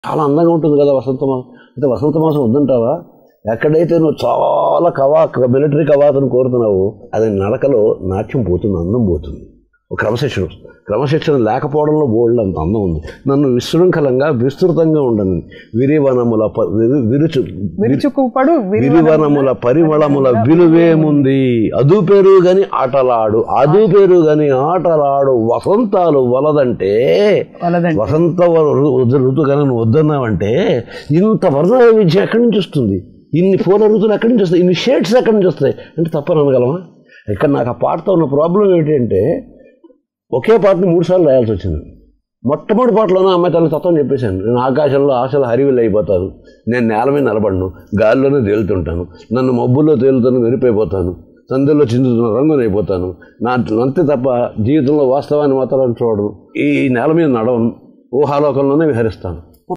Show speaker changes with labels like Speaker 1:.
Speaker 1: చాలా అందంగా ఉంటుంది కదా వసంత మాసం అంటే వసంత మాసం వద్దంటావా ఎక్కడైతే నువ్వు చాలా కవా మిలిటరీ కవాతను కోరుతున్నావు అది నడకలో నాట్యం పోతుంది అందం పోతుంది ఒక క్రమశిక్షణ వస్తుంది. క్రమశిక్షణ లేకపోవడంలో బోల్డ్ అంత అందం ఉంది నన్ను విశృంఖలంగా విస్తృతంగా ఉండను విరివనముల ప- విరు- విరుచు
Speaker 2: విరుచుకుపడు
Speaker 1: విరివనముల పరిమళముల విలువేముంది అదు పేరు గని ఆటలాడు అదు పేరు గని ఆటలాడు వసంతాలు వలదంటే
Speaker 2: వలదండి
Speaker 1: వసంత ఋతు కనుక నువ్వు వద్దన్నావంటే ఇంత వర్ణ విద్య ఎక్కడి నుంచి వస్తుంది ఇన్ని పూల ఋతువులు ఎక్కడి నుంచి వస్తాయి ఇన్ని షేడ్స్ ఎక్కడి నుంచి వస్తాయి అంటే తప్పని అనగలమా ఇక్కడ నాకు ఆ పాటతో ఉన్న ప్రాబ్లం ఏంటంటే ఒకే పాటని మూడు సార్లు రాయాల్సి వచ్చింది మొట్టమొదటి పాటలోనే అమ్మాయి తల్లి తత్వం చెప్పేశాను నేను ఆకాశంలో ఆశలు హరివిల్లు అయిపోతాను నేను నేల మీద నిలబడను గాలిలోనే తేలుతుంటాను నన్ను మబ్బుల్లో తేలుతాను మెరిపోయిపోతాను సందులో చిందుతున్న రంగునైపోతాను నా అంతే తప్ప జీవితంలో వాస్తవాన్ని మాత్రం చూడను ఈ నేల మీద నడవను ఊహాలోకంలోనే విహరిస్తాను